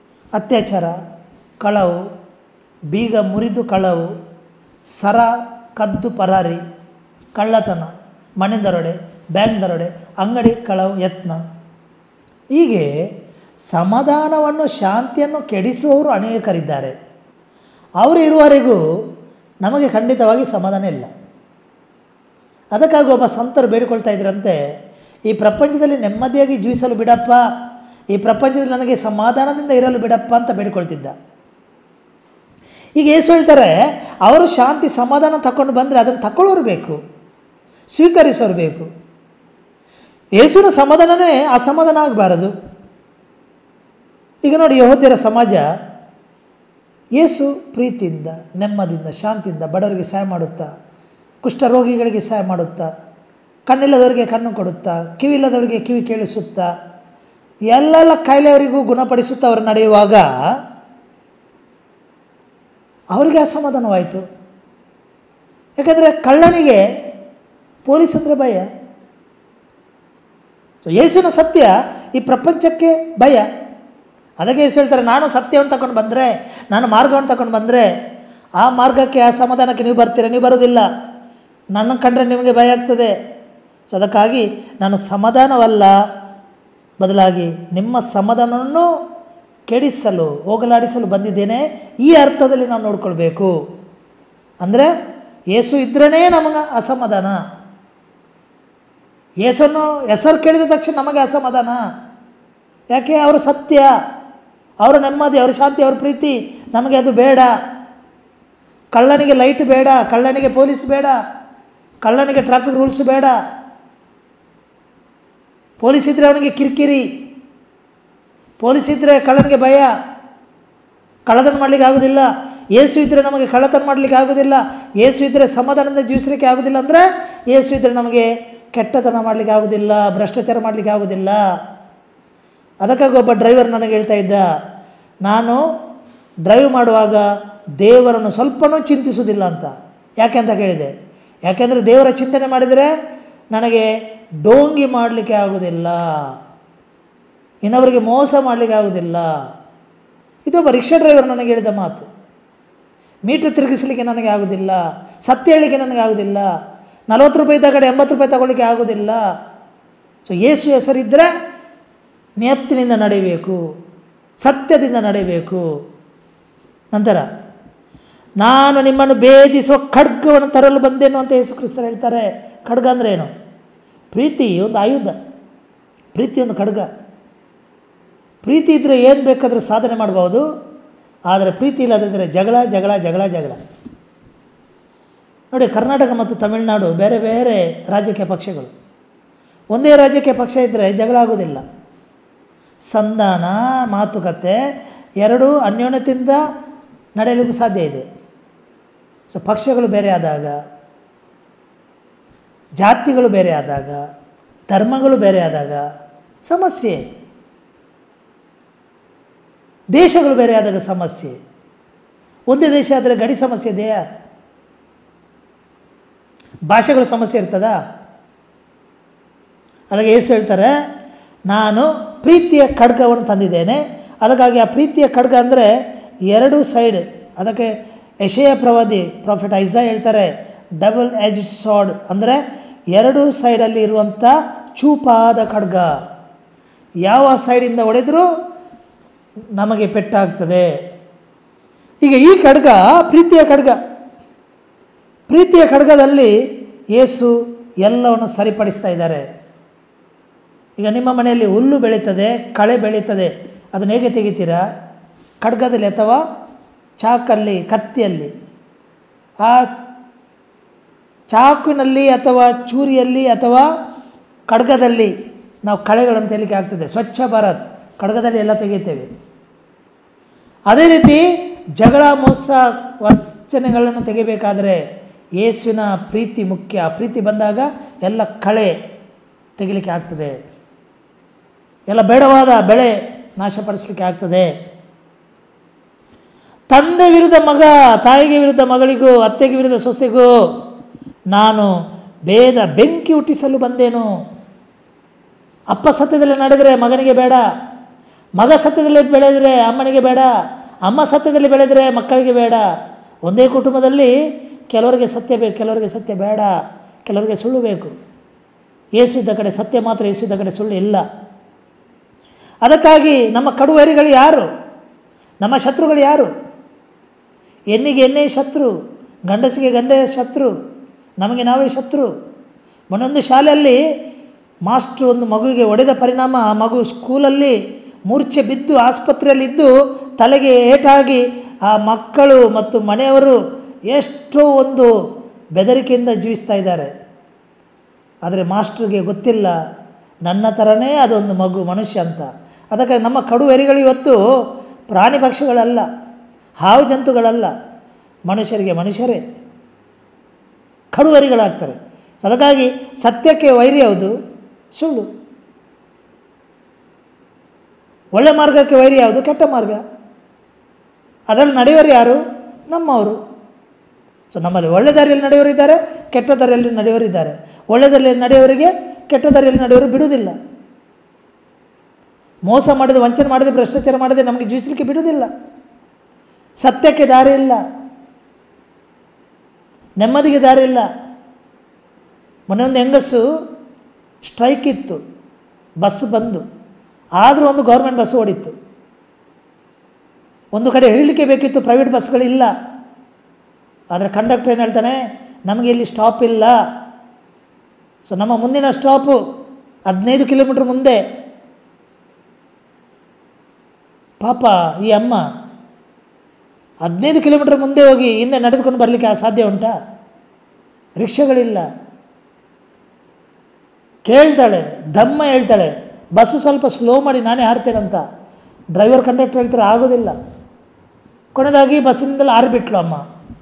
ಅತ್ಯಾಚಾರ ಕಳವು ಬೀಗ ಮುರಿದು ಕಳವು ಸರ ಕದ್ದು ಪರಾರಿ ಕಳ್ಳತನ ಮನೆ ದರೋಡೆ ಬ್ಯಾಂಕ್ ದರೋಡೆ ಅಂಗಡಿ ಕಳವು ಯತ್ನ ಹೀಗೆ ಸಮಾಧಾನವನ್ನು ಶಾಂತಿಯನ್ನು ಕೆಡಿಸುವವರು ಅನೇಕರಿದ್ದಾರೆ ಅವರು ಇರುವವರೆಗೂ ನಮಗೆ ಖಂಡಿತವಾಗಿ ಸಮಾಧಾನ ಇಲ್ಲ ಅದಕ್ಕಾಗಿ ಒಬ್ಬ ಸಂತರು ಬೇಡಿಕೊಳ್ತಾ ಇದ್ರಂತೆ ಈ ಪ್ರಪಂಚದಲ್ಲಿ ನೆಮ್ಮದಿಯಾಗಿ ಜೀವಿಸಲು ಬಿಡಪ್ಪ ಈ ಪ್ರಪಂಚದಲ್ಲಿ ನನಗೆ ಸಮಾಧಾನದಿಂದ ಇರಲು ಬಿಡಪ್ಪ ಅಂತ ಬೇಡಿಕೊಳ್ತಿದ್ದ ಈಗ ಏಸು ಹೇಳ್ತಾರೆ ಅವರು ಶಾಂತಿ ಸಮಾಧಾನ ತಗೊಂಡು ಬಂದರೆ ಅದನ್ನು ತಗೊಳ್ಳೋರು ಬೇಕು ಸ್ವೀಕರಿಸೋರು ಬೇಕು ಯೇಸುವಿನ ಸಮಾಧಾನನೇ ಅಸಮಾಧಾನ ಆಗಬಾರದು ಈಗ ನೋಡಿ ಯಹೋದ್ಯರ ಸಮಾಜ ಯೇಸು ಪ್ರೀತಿಯಿಂದ ನೆಮ್ಮದಿಯಿಂದ ಶಾಂತಿಯಿಂದ ಬಡವರಿಗೆ ಸಹಾಯ ಮಾಡುತ್ತಾ ಕುಷ್ಠರೋಗಿಗಳಿಗೆ ಸಹಾಯ ಮಾಡುತ್ತಾ ಕಣ್ಣಿಲ್ಲದವರಿಗೆ ಕಣ್ಣು ಕೊಡುತ್ತಾ ಕಿವಿ ಇಲ್ಲದವರಿಗೆ ಕಿವಿ ಕೇಳಿಸುತ್ತಾ ಎಲ್ಲೆಲ್ಲ ಕಾಯಿಲೆಯವರಿಗೂ ಗುಣಪಡಿಸುತ್ತಾ ಅವರು ನಡೆಯುವಾಗ ಅವರಿಗೆ ಅಸಮಾಧಾನವಾಯಿತು ಯಾಕಂದರೆ ಕಳ್ಳನಿಗೆ ಪೊಲೀಸ್ ಅಂದರೆ ಭಯ ಸೊ ಯೇಸುವಿನ ಸತ್ಯ ಈ ಪ್ರಪಂಚಕ್ಕೆ ಭಯ ಅದಕ್ಕೆ ಯೇಸು ಹೇಳ್ತಾರೆ ನಾನು ಸತ್ಯವನ್ನು ತಗೊಂಡು ಬಂದರೆ ನಾನು ಮಾರ್ಗವನ್ನು ತಗೊಂಡು ಬಂದರೆ ಆ ಮಾರ್ಗಕ್ಕೆ ಆ ಸಮಾಧಾನಕ್ಕೆ ನೀವು ಬರ್ತೀರ ನೀವು ಬರೋದಿಲ್ಲ ನನ್ನ ಕಂಡ್ರೆ ನಿಮಗೆ ಭಯ ಆಗ್ತದೆ ಸೊ ಅದಕ್ಕಾಗಿ ನಾನು ಸಮಾಧಾನವಲ್ಲ ಬದಲಾಗಿ ನಿಮ್ಮ ಸಮಾಧಾನವನ್ನು ಕೆಡಿಸಲು ಹೋಗಲಾಡಿಸಲು ಬಂದಿದ್ದೇನೆ ಈ ಅರ್ಥದಲ್ಲಿ ನಾವು ನೋಡ್ಕೊಳ್ಬೇಕು ಅಂದರೆ ಯೇಸು ಇದ್ರೇ ನಮಗೆ ಅಸಮಾಧಾನ ಯೇಸನ್ನು ಹೆಸರು ಕೇಳಿದ ತಕ್ಷಣ ನಮಗೆ ಅಸಮಾಧಾನ ಯಾಕೆ ಅವರು ಸತ್ಯ ಅವರ ನೆಮ್ಮದಿ ಅವ್ರ ಶಾಂತಿ ಅವ್ರ ಪ್ರೀತಿ ನಮಗೆ ಅದು ಬೇಡ ಕಳ್ಳನಿಗೆ ಲೈಟ್ ಬೇಡ ಕಳ್ಳನಿಗೆ ಪೊಲೀಸ್ ಬೇಡ ಕಳ್ಳನಿಗೆ ಟ್ರಾಫಿಕ್ ರೂಲ್ಸ್ ಬೇಡ ಪೊಲೀಸ್ ಇದ್ದರೆ ಅವನಿಗೆ ಕಿರಿಕಿರಿ ಪೊಲೀಸ್ ಇದ್ದರೆ ಕಳ್ಳನಿಗೆ ಭಯ ಕಳ್ಳತನ ಮಾಡಲಿಕ್ಕೆ ಆಗೋದಿಲ್ಲ ಏಸು ಇದ್ದರೆ ನಮಗೆ ಕಳ್ಳತನ ಮಾಡಲಿಕ್ಕೆ ಆಗೋದಿಲ್ಲ ಏಸು ಇದ್ದರೆ ಸಮಾಧಾನದಿಂದ ಜೀವಿಸಲಿಕ್ಕೆ ಆಗೋದಿಲ್ಲ ಅಂದರೆ ಏಸು ಇದ್ದರೆ ನಮಗೆ ಕೆಟ್ಟತನ ಮಾಡಲಿಕ್ಕೆ ಆಗೋದಿಲ್ಲ ಭ್ರಷ್ಟಾಚಾರ ಮಾಡಲಿಕ್ಕೆ ಆಗೋದಿಲ್ಲ ಅದಕ್ಕಾಗಿ ಒಬ್ಬ ಡ್ರೈವರ್ ನನಗೆ ಹೇಳ್ತಾ ಇದ್ದ ನಾನು ಡ್ರೈವ್ ಮಾಡುವಾಗ ದೇವರನ್ನು ಸ್ವಲ್ಪನೂ ಚಿಂತಿಸುವುದಿಲ್ಲ ಅಂತ ಯಾಕೆ ಅಂತ ಕೇಳಿದೆ ಯಾಕೆಂದರೆ ದೇವರ ಚಿಂತನೆ ಮಾಡಿದರೆ ನನಗೆ ಡೋಂಗಿ ಮಾಡಲಿಕ್ಕೆ ಆಗೋದಿಲ್ಲ ಇನ್ನೊಬ್ಬರಿಗೆ ಮೋಸ ಮಾಡಲಿಕ್ಕೆ ಆಗೋದಿಲ್ಲ ಇದೊಬ್ಬ ರಿಕ್ಷಾ ಡ್ರೈವರ್ ನನಗೆ ಹೇಳಿದ ಮಾತು ಮೀಟ್ರ್ ತಿರುಗಿಸಲಿಕ್ಕೆ ನನಗೆ ಆಗೋದಿಲ್ಲ ಸತ್ಯ ಹೇಳಲಿಕ್ಕೆ ನನಗೆ ಆಗೋದಿಲ್ಲ ನಲವತ್ತು ರೂಪಾಯಿ ತಗಡೆ ಎಂಬತ್ತು ರೂಪಾಯಿ ತಗೊಳ್ಳಿಕ್ಕೆ ಆಗೋದಿಲ್ಲ ಸೊ ಏಸು ಹೆಸರಿದ್ದರೆ ನಿಯತ್ತಿನಿಂದ ನಡೆಯಬೇಕು ಸತ್ಯದಿಂದ ನಡೆಯಬೇಕು ನಂತರ ನಾನು ನಿಮ್ಮನ್ನು ಭೇದಿಸುವ ಖಡ್ಗವನ್ನು ತರಲು ಬಂದೇನು ಅಂತ ಯೇಸು ಕ್ರಿಸ್ತರು ಹೇಳ್ತಾರೆ ಖಡ್ಗ ಅಂದರೆ ಏನು ಪ್ರೀತಿ ಒಂದು ಆಯುಧ ಪ್ರೀತಿ ಒಂದು ಖಡ್ಗ ಪ್ರೀತಿ ಇದ್ದರೆ ಏನು ಬೇಕಾದರೂ ಸಾಧನೆ ಮಾಡ್ಬೋದು ಆದರೆ ಪ್ರೀತಿ ಇಲ್ಲದಿದ್ದರೆ ಜಗಳ ಜಗಳ ಜಗಳ ಜಗಳ ನೋಡಿ ಕರ್ನಾಟಕ ಮತ್ತು ತಮಿಳುನಾಡು ಬೇರೆ ಬೇರೆ ರಾಜಕೀಯ ಪಕ್ಷಗಳು ಒಂದೇ ರಾಜಕೀಯ ಪಕ್ಷ ಇದ್ದರೆ ಜಗಳ ಆಗೋದಿಲ್ಲ ಸಂಧಾನ ಮಾತುಕತೆ ಎರಡೂ ಅನ್ಯೋನ್ಯತೆಯಿಂದ ನಡೆಯಲಿಕ್ಕೂ ಸಾಧ್ಯ ಇದೆ ಸೊ ಪಕ್ಷಗಳು ಬೇರೆ ಆದಾಗ ಜಾತಿಗಳು ಬೇರೆ ಆದಾಗ ಧರ್ಮಗಳು ಬೇರೆ ಆದಾಗ ಸಮಸ್ಯೆ ದೇಶಗಳು ಬೇರೆ ಆದಾಗ ಸಮಸ್ಯೆ ಒಂದೇ ದೇಶ ಆದರೆ ಗಡಿ ಸಮಸ್ಯೆ ಇದೆಯಾ ಭಾಷೆಗಳ ಸಮಸ್ಯೆ ಇರ್ತದಾ ಅದಕ್ಕೆ ಏಸು ಹೇಳ್ತಾರೆ ನಾನು ಪ್ರೀತಿಯ ಖಡ್ಗವನ್ನು ತಂದಿದ್ದೇನೆ ಅದಕ್ಕಾಗಿ ಆ ಪ್ರೀತಿಯ ಖಡ್ಗ ಅಂದರೆ ಎರಡು ಸೈಡ್ ಅದಕ್ಕೆ ಯಶಯ ಪ್ರವಾದಿ ಪ್ರಾಫಿಟ್ ಐಸಾ ಹೇಳ್ತಾರೆ ಡಬಲ್ ಎಜ್ ಸಾಡ್ ಅಂದರೆ ಎರಡು ಸೈಡಲ್ಲಿ ಇರುವಂಥ ಚೂಪಾದ ಖಡ್ಗ ಯಾವ ಸೈಡಿಂದ ಹೊಡೆದರೂ ನಮಗೆ ಪೆಟ್ಟಾಗ್ತದೆ ಈಗ ಈ ಖಡ್ಗ ಪ್ರೀತಿಯ ಖಡ್ಗ ಪ್ರೀತಿಯ ಖಡ್ಗದಲ್ಲಿ ಯೇಸು ಎಲ್ಲವನ್ನು ಸರಿಪಡಿಸ್ತಾ ಇದ್ದಾರೆ ಈಗ ನಿಮ್ಮ ಮನೆಯಲ್ಲಿ ಹುಲ್ಲು ಬೆಳೀತದೆ ಕಳೆ ಬೆಳೀತದೆ ಅದನ್ನು ಹೇಗೆ ತೆಗಿತೀರಾ ಖಡ್ಗದಲ್ಲಿ ಅಥವಾ ಚಾಕಲ್ಲಿ ಕತ್ತಿಯಲ್ಲಿ ಆ ಚಾಕುವಿನಲ್ಲಿ ಅಥವಾ ಚೂರಿಯಲ್ಲಿ ಅಥವಾ ಖಡ್ಗದಲ್ಲಿ ನಾವು ಕಳೆಗಳನ್ನು ತೆಗಿಲಿಕ್ಕೆ ಆಗ್ತದೆ ಸ್ವಚ್ಛ ಭಾರತ್ ಖಡ್ಗದಲ್ಲಿ ಎಲ್ಲ ತೆಗಿತೇವೆ ಅದೇ ರೀತಿ ಜಗಳ ಮೋಸ ವಚನೆಗಳನ್ನು ತೆಗಿಬೇಕಾದರೆ ಯೇಸುವಿನ ಪ್ರೀತಿ ಮುಖ್ಯ ಪ್ರೀತಿ ಬಂದಾಗ ಎಲ್ಲ ಕಳೆ ತೆಗಿಲಿಕ್ಕೆ ಆಗ್ತದೆ ಎಲ್ಲ ಬೇಡವಾದ ಬೆಳೆ ನಾಶಪಡಿಸಲಿಕ್ಕೆ ಆಗ್ತದೆ ತಂದೆ ವಿರುದ್ಧ ಮಗ ತಾಯಿಗೆ ವಿರುದ್ಧ ಮಗಳಿಗೂ ಅತ್ತೆಗೆ ವಿರುದ್ಧ ಸೊಸೆಗೂ ನಾನು ಭೇದ ಬೆಂಕಿ ಹುಟ್ಟಿಸಲು ಬಂದೇನು ಅಪ್ಪ ಸತ್ಯದಲ್ಲಿ ನಡೆದರೆ ಮಗನಿಗೆ ಬೇಡ ಮಗ ಸತ್ಯದಲ್ಲಿ ಬೆಳೆದರೆ ಅಮ್ಮನಿಗೆ ಬೇಡ ಅಮ್ಮ ಸತ್ಯದಲ್ಲಿ ಬೆಳೆದರೆ ಮಕ್ಕಳಿಗೆ ಬೇಡ ಒಂದೇ ಕುಟುಂಬದಲ್ಲಿ ಕೆಲವರಿಗೆ ಸತ್ಯ ಬೇಕು ಕೆಲವರಿಗೆ ಸತ್ಯ ಬೇಡ ಕೆಲವರಿಗೆ ಸುಳ್ಳು ಬೇಕು ಯೇಸು ಇದ್ದ ಕಡೆ ಸತ್ಯ ಮಾತ್ರ ಯೇಸು ಇದ್ದ ಕಡೆ ಸುಳ್ಳು ಇಲ್ಲ ಅದಕ್ಕಾಗಿ ನಮ್ಮ ಕಡುವರಿಗಳು ಯಾರು ನಮ್ಮ ಶತ್ರುಗಳು ಯಾರು ಹೆಣ್ಣಿಗೆ ಎಣ್ಣೆ ಶತ್ರು ಗಂಡಸಿಗೆ ಗಂಡೆ ಶತ್ರು ನಮಗೆ ನಾವೇ ಶತ್ರು ಮೊನ್ನೊಂದು ಶಾಲೆಯಲ್ಲಿ ಮಾಸ್ಟ್ರು ಒಂದು ಮಗುವಿಗೆ ಹೊಡೆದ ಪರಿಣಾಮ ಆ ಮಗು ಸ್ಕೂಲಲ್ಲಿ ಮೂರ್ಛೆ ಬಿದ್ದು ಆಸ್ಪತ್ರೆಯಲ್ಲಿದ್ದು ತಲೆಗೆ ಏಟಾಗಿ ಆ ಮಕ್ಕಳು ಮತ್ತು ಮನೆಯವರು ಎಷ್ಟೋ ಒಂದು ಬೆದರಿಕೆಯಿಂದ ಜೀವಿಸ್ತಾ ಇದ್ದಾರೆ ಆದರೆ ಮಾಸ್ಟ್ರಿಗೆ ಗೊತ್ತಿಲ್ಲ ನನ್ನ ಥರನೇ ಅದೊಂದು ಮಗು ಮನುಷ್ಯ ಅಂತ ಅದಕ್ಕೆ ನಮ್ಮ ಕಡುವೆರಿಗಳು ಇವತ್ತು ಪ್ರಾಣಿ ಪಕ್ಷಿಗಳಲ್ಲ ಹಾವು ಜಂತುಗಳಲ್ಲ ಮನುಷ್ಯರಿಗೆ ಮನುಷ್ಯರೇ ಕಡುವರಿಗಳಾಗ್ತಾರೆ ಅದಕ್ಕಾಗಿ ಸತ್ಯಕ್ಕೆ ವೈರಿ ಯಾವುದು ಸುಳ್ಳು ಒಳ್ಳೆ ಮಾರ್ಗಕ್ಕೆ ವೈರಿ ಯಾವುದು ಕೆಟ್ಟ ಮಾರ್ಗ ಅದರಲ್ಲಿ ನಡೆಯೋರು ಯಾರು ನಮ್ಮವರು ಸೊ ನಮ್ಮಲ್ಲಿ ಒಳ್ಳೆ ದಾರಿಯಲ್ಲಿ ನಡೆಯೋರಿದ್ದಾರೆ ಕೆಟ್ಟ ದಾರಿಯಲ್ಲಿ ನಡೆಯೋರಿದ್ದಾರೆ ಒಳ್ಳೆ ದಾರಿಯಲ್ಲಿ ನಡೆಯೋರಿಗೆ ಕೆಟ್ಟ ದಾರಿಯಲ್ಲಿ ನಡೆಯೋರು ಬಿಡುವುದಿಲ್ಲ ಮೋಸ ಮಾಡಿದ ವಂಚನೆ ಮಾಡಿದ ಭ್ರಷ್ಟಾಚಾರ ಮಾಡದೆ ನಮಗೆ ಜೀವಿಸಲಿಕ್ಕೆ ಬಿಡುವುದಿಲ್ಲ ಸತ್ಯಕ್ಕೆ ದಾರಿ ಇಲ್ಲ ನೆಮ್ಮದಿಗೆ ದಾರಿ ಇಲ್ಲ ಮೊನ್ನೆ ಒಂದು ಹೆಂಗಸು ಸ್ಟ್ರೈಕ್ ಇತ್ತು ಬಸ್ ಬಂದು ಆದರೂ ಒಂದು ಗೌರ್ಮೆಂಟ್ ಬಸ್ ಓಡಿತ್ತು ಒಂದು ಕಡೆ ಇಳಿಲಿಕ್ಕೆ ಬೇಕಿತ್ತು ಪ್ರೈವೇಟ್ ಬಸ್ಗಳಿಲ್ಲ ಆದರೆ ಕಂಡಕ್ಟರ್ ಏನು ಹೇಳ್ತಾನೆ ನಮಗೆ ಇಲ್ಲಿ ಸ್ಟಾಪ್ ಇಲ್ಲ ಸೊ ನಮ್ಮ ಮುಂದಿನ ಸ್ಟಾಪು ಹದಿನೈದು ಕಿಲೋಮೀಟ್ರ್ ಮುಂದೆ ಪಾಪ ಈ ಅಮ್ಮ ಹದಿನೈದು ಕಿಲೋಮೀಟ್ರ್ ಮುಂದೆ ಹೋಗಿ ಹಿಂದೆ ನಡೆದುಕೊಂಡು ಬರಲಿಕ್ಕೆ ಸಾಧ್ಯ ಉಂಟಾ ರಿಕ್ಷಾಗಳಿಲ್ಲ ಕೇಳ್ತಾಳೆ ದಮ್ಮ ಹೇಳ್ತಾಳೆ ಬಸ್ ಸ್ವಲ್ಪ ಸ್ಲೋ ಮಾಡಿ ನಾನೇ ಹಾರ್ತೇನಂತ ಡ್ರೈವರ್ ಕಂಡಕ್ಟರ್ ಹೇಳ್ತಾರೆ ಆಗೋದಿಲ್ಲ ಕೊನೆಯದಾಗಿ ಬಸ್ಸಿನಿಂದಲೇ ಹಾರಿಬಿಟ್ಲು ಅಮ್ಮ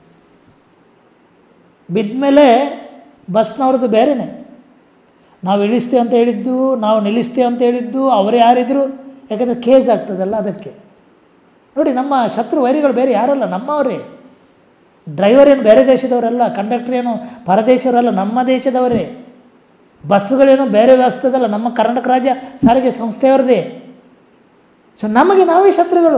ಬಿದ್ದ ಮೇಲೆ ಬಸ್ನವ್ರದ್ದು ಬೇರೆಯೇ ನಾವು ಇಳಿಸ್ತೇವೆ ಅಂತ ಹೇಳಿದ್ದು ನಾವು ನಿಲ್ಲಿಸ್ತೇವೆ ಅಂತ ಹೇಳಿದ್ದು ಅವರೇ ಯಾರಿದ್ರು ಯಾಕಂದರೆ ಕೇಸ್ ಆಗ್ತದಲ್ಲ ಅದಕ್ಕೆ ನೋಡಿ ನಮ್ಮ ಶತ್ರು ವೈರಿಗಳು ಬೇರೆ ಯಾರಲ್ಲ ನಮ್ಮವರೇ ಡ್ರೈವರ್ ಏನು ಬೇರೆ ದೇಶದವರಲ್ಲ ಕಂಡಕ್ಟರ್ ಏನು ಪರದೇಶವರಲ್ಲ ನಮ್ಮ ದೇಶದವರೇ ಬಸ್ಸುಗಳೇನು ಬೇರೆ ವ್ಯವಸ್ಥೆದಲ್ಲ ನಮ್ಮ ಕರ್ನಾಟಕ ರಾಜ್ಯ ಸಾರಿಗೆ ಸಂಸ್ಥೆಯವರದೇ ಸೊ ನಮಗೆ ನಾವೇ ಶತ್ರುಗಳು